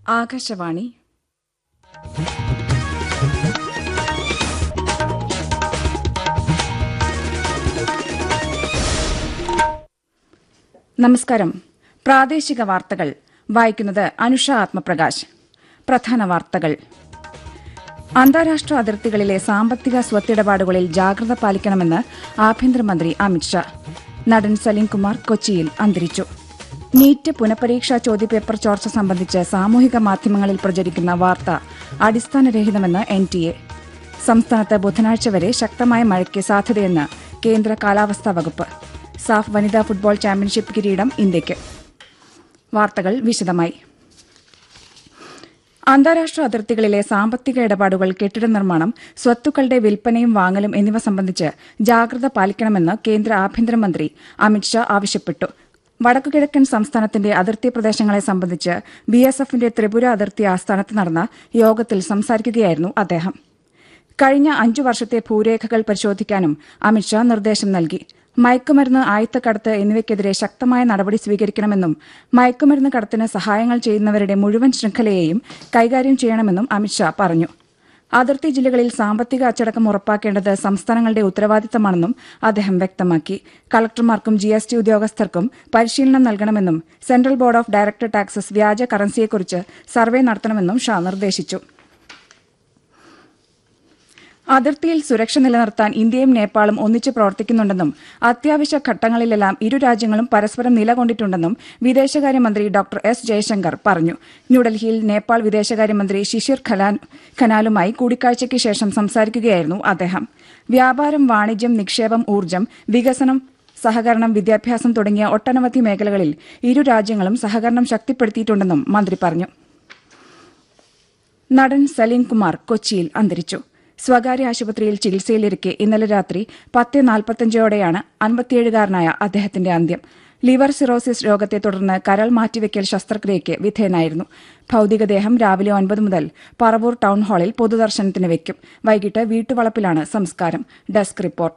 ആകാശവാണി നമസ്കാരം പ്രാദേശിക വാർത്തകൾ വായിക്കുന്നത് അനുഷ ആത്മപ്രകാശ് പ്രധാന വാർത്തകൾ അന്താരാഷ്ട്ര അതിർത്തികളിലെ സാമ്പത്തിക സ്വത്തിടപാടുകളിൽ ജാഗ്രത പാലിക്കണമെന്ന് ആഭ്യന്തരമന്ത്രി അമിത്ഷാ നടൻ സലീംകുമാർ കൊച്ചിയിൽ അന്തരിച്ചു നീറ്റ് പുനഃപരീക്ഷാ ചോദ്യപേപ്പർ ചോർച്ച സംബന്ധിച്ച് സാമൂഹിക മാധ്യമങ്ങളിൽ പ്രചരിക്കുന്ന വാർത്ത അടിസ്ഥാനരഹിതമെന്ന് എൻ ടി എ സംസ്ഥാനത്ത് ബുധനാഴ്ച വരെ ശക്തമായ മഴയ്ക്ക് സാധ്യതയെന്ന് കേന്ദ്ര കാലാവസ്ഥാ വകുപ്പ് സാഫ് വനിതാ ഫുട്ബോൾ ചാമ്പ്യൻഷിപ്പ് കിരീടം ഇന്ത്യയ്ക്ക് വാർത്തകൾ വിശദമായി അന്താരാഷ്ട്ര അതിർത്തികളിലെ സാമ്പത്തിക ഇടപാടുകൾ കെട്ടിട നിർമ്മാണം സ്വത്തുക്കളുടെ വിൽപ്പനയും വാങ്ങലും എന്നിവ സംബന്ധിച്ച് ജാഗ്രത പാലിക്കണമെന്ന് കേന്ദ്ര ആഭ്യന്തരമന്ത്രി അമിത്ഷാ ആവശ്യപ്പെട്ടു വടക്കുകിഴക്കൻ സംസ്ഥാനത്തിന്റെ അതിർത്തി പ്രദേശങ്ങളെ സംബന്ധിച്ച് ബിഎസ്എഫിന്റെ ത്രിപുര അതിർത്തി ആസ്ഥാനത്ത് നടന്ന യോഗത്തിൽ സംസാരിക്കുകയായിരുന്നു അദ്ദേഹം കഴിഞ്ഞ അഞ്ചു വർഷത്തെ ഭൂരേഖകൾ പരിശോധിക്കാനും അമിത്ഷാ നിർദ്ദേശം നൽകി മയക്കുമരുന്ന് ആയുധക്കടത്ത് എന്നിവയ്ക്കെതിരെ ശക്തമായ നടപടി സ്വീകരിക്കണമെന്നും മയക്കുമരുന്ന് കടത്തിന് സഹായങ്ങൾ ചെയ്യുന്നവരുടെ മുഴുവൻ ശൃംഖലയെയും കൈകാര്യം ചെയ്യണമെന്നും അമിത്ഷാ പറഞ്ഞു അതിർത്തി ജില്ലകളിൽ സാമ്പത്തിക അച്ചടക്കം ഉറപ്പാക്കേണ്ടത് സംസ്ഥാനങ്ങളുടെ ഉത്തരവാദിത്തമാണെന്നും അദ്ദേഹം വ്യക്തമാക്കി കളക്ടർമാർക്കും ജി എസ് ടി ഉദ്യോഗസ്ഥർക്കും പരിശീലനം നൽകണമെന്നും central board of director taxes വ്യാജ കറൻസിയെക്കുറിച്ച് സർവേ നടത്തണമെന്നും ഷാ നിർദ്ദേശിച്ചു അതിർത്തിയിൽ സുരക്ഷ നിലനിർത്താൻ ഇന്ത്യയും നേപ്പാളും ഒന്നിച്ച് പ്രവർത്തിക്കുന്നുണ്ടെന്നും അത്യാവശ്യ ഘട്ടങ്ങളിലെല്ലാം ഇരു രാജ്യങ്ങളും പരസ്പരം നിലകൊണ്ടിട്ടുണ്ടെന്നും വിദേശകാര്യമന്ത്രി ഡോക്ടർ എസ് ജയശങ്കർ പറഞ്ഞു ന്യൂഡൽഹിയിൽ നേപ്പാൾ വിദേശകാര്യമന്ത്രി ശിശിർ ഖനാലുമായി കൂടിക്കാഴ്ചയ്ക്ക് ശേഷം സംസാരിക്കുകയായിരുന്നു അദ്ദേഹം വ്യാപാരം വാണിജ്യം നിക്ഷേപം ഊർജ്ജം വികസനം സഹകരണം വിദ്യാഭ്യാസം തുടങ്ങിയ ഒട്ടനവധി മേഖലകളിൽ ഇരു രാജ്യങ്ങളും സഹകരണം ശക്തിപ്പെടുത്തിയിട്ടുണ്ടെന്നും മന്ത്രി പറഞ്ഞു നടൻ സലീംകുമാർ കൊച്ചിയിൽ അന്തരിച്ചു സ്വകാര്യ ആശുപത്രിയിൽ ചികിത്സയിലിരിക്കെ ഇന്നലെ രാത്രി പത്ത് നാൽപ്പത്തഞ്ചോടെയാണ് അൻപത്തിയേഴുകാരനായ അദ്ദേഹത്തിന്റെ അന്ത്യം ലിവർ സിറോസിസ് രോഗത്തെ തുടർന്ന് കരൾ മാറ്റിവെക്കൽ ശസ്ത്രക്രിയയ്ക്ക് വിധേയനായിരുന്നു ഭൌതികദേഹം രാവിലെ ഒൻപത് മുതൽ പറവൂർ ടൌൺ ഹാളിൽ പൊതുദർശനത്തിന് വയ്ക്കും വൈകിട്ട് വീട്ടുവളപ്പിലാണ് സംസ്കാരം ഡെസ്ക് റിപ്പോർട്ട്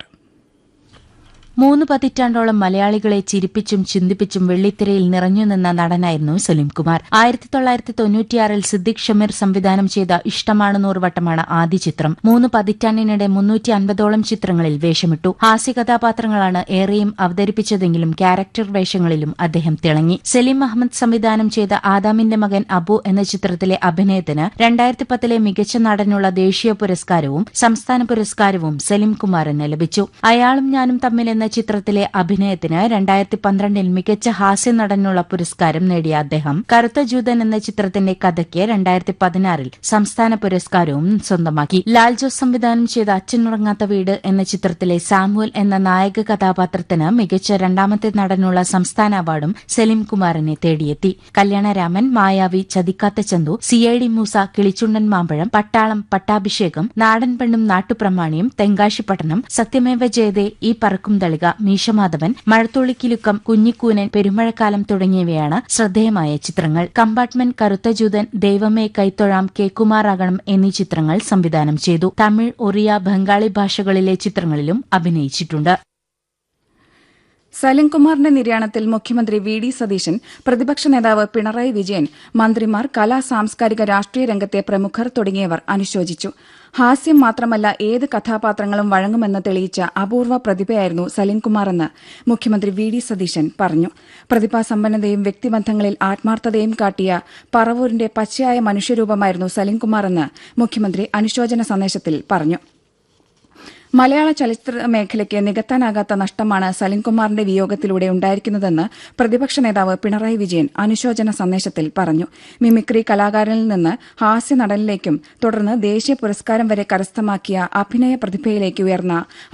മൂന്ന് പതിറ്റാണ്ടോളം മലയാളികളെ ചിരിപ്പിച്ചും ചിന്തിപ്പിച്ചും വെള്ളിത്തിരയിൽ നിറഞ്ഞുനിന്ന നടനായിരുന്നു സലീംകുമാർ ആയിരത്തി തൊള്ളായിരത്തി തൊണ്ണൂറ്റിയാറിൽ സിദ്ദിഖ് ഷമീർ സംവിധാനം ചെയ്ത ഇഷ്ടമാണ് നൂറുവട്ടമാണ് ആദ്യ ചിത്രം മൂന്ന് പതിറ്റാണ്ടിനിടെ മുന്നൂറ്റി അൻപതോളം ചിത്രങ്ങളിൽ വേഷമിട്ടു ഹാസ്യ കഥാപാത്രങ്ങളാണ് ഏറെയും അവതരിപ്പിച്ചതെങ്കിലും ക്യാരക്ടർ വേഷങ്ങളിലും അദ്ദേഹം തിളങ്ങി സലീം അഹമ്മദ് സംവിധാനം ചെയ്ത ആദാമിന്റെ മകൻ അബു എന്ന ചിത്രത്തിലെ അഭിനയത്തിന് രണ്ടായിരത്തി പത്തിലെ മികച്ച നടനുള്ള ദേശീയ പുരസ്കാരവും സംസ്ഥാന പുരസ്കാരവും സലീംകുമാറിന് ലഭിച്ചു അയാളും ഞാനും തമ്മിൽ എന്ന ചിത്രത്തിലെ അഭിനയത്തിന് രണ്ടായിരത്തി പന്ത്രണ്ടിൽ മികച്ച ഹാസ്യ നടനുള്ള പുരസ്കാരം നേടിയ അദ്ദേഹം കറുത്ത ജൂതൻ എന്ന ചിത്രത്തിന്റെ കഥയ്ക്ക് രണ്ടായിരത്തി പതിനാറിൽ സംസ്ഥാന പുരസ്കാരവും സ്വന്തമാക്കി ലാൽ ജോസ് സംവിധാനം ചെയ്ത അച്ഛനുറങ്ങാത്ത വീട് എന്ന ചിത്രത്തിലെ സാമുവൽ എന്ന നായക കഥാപാത്രത്തിന് മികച്ച രണ്ടാമത്തെ നടനുള്ള സംസ്ഥാന അവാർഡും സലീം കുമാറിനെ തേടിയെത്തി Kalyanaraman Mayavi Chathikkatha Chanthu C I D Moosa Kilichundan Mambazham Pattalam പട്ടാഭിഷേകം നാടൻ പെണ്ണും നാട്ടുപ്രമാണിയും തെങ്കാശിപ്പട്ടണം സത്യമേവ ജയതേ ഈ പറക്കും തളിക മീശമാധവൻ മഴത്തുള്ളിക്കിലുക്കം കുഞ്ഞിക്കൂനൻ പെരുമഴക്കാലം തുടങ്ങിയവയാണ് ശ്രദ്ധേയമായ ചിത്രങ്ങൾ കമ്പാർട്ട്മെന്റ് കറുത്ത ജൂതൻ ദൈവമേ കൈത്തൊഴാം കെ കുമാറാകണം എന്നീ ചിത്രങ്ങൾ സംവിധാനം ചെയ്തു തമിഴ് ഒറിയ ബംഗാളി ഭാഷകളിലെ ചിത്രങ്ങളിലും അഭിനയിച്ചിട്ടുണ്ട് സലിംകുമാറിന്റെ നിര്യാണത്തിൽ മുഖ്യമന്ത്രി വി ഡി സതീശൻ പ്രതിപക്ഷ നേതാവ് പിണറായി വിജയൻ മന്ത്രിമാർ കലാ സാംസ്കാരിക രാഷ്ട്രീയ രംഗത്തെ പ്രമുഖർ തുടങ്ങിയവർ അനുശോചിച്ചു ഹാസ്യം മാത്രമല്ല ഏത് കഥാപാത്രങ്ങളും വഴങ്ങുമെന്ന് തെളിയിച്ച അപൂർവ പ്രതിഭയായിരുന്നു സലീംകുമാറെന്ന് മുഖ്യമന്ത്രി വി ഡി സതീശൻ പറഞ്ഞു പ്രതിഭാസമ്പന്നതയും വ്യക്തിബന്ധങ്ങളിൽ ആത്മാർത്ഥതയും കാട്ടിയ പറവൂരിന്റെ പച്ചയായ മനുഷ്യരൂപമായിരുന്നു സലീംകുമാറെന്ന് മുഖ്യമന്ത്രി അനുശോചന സന്ദേശത്തിൽ പറഞ്ഞു മലയാള ചലച്ചിത്ര മേഖലയ്ക്ക് നികത്താനാകാത്ത നഷ്ടമാണ് സലിംകുമാറിന്റെ വിയോഗത്തിലൂടെ ഉണ്ടായിരിക്കുന്നതെന്ന് പ്രതിപക്ഷ നേതാവ് പിണറായി വിജയൻ അനുശോചന സന്ദേശത്തിൽ പറഞ്ഞു മിമിക്രി കലാകാരനിൽ നിന്ന് ഹാസ്യ നടനിലേക്കും തുടർന്ന് ദേശീയ പുരസ്കാരം വരെ കരസ്ഥമാക്കിയ അഭിനയ പ്രതിഭയിലേക്ക് ഉയർന്ന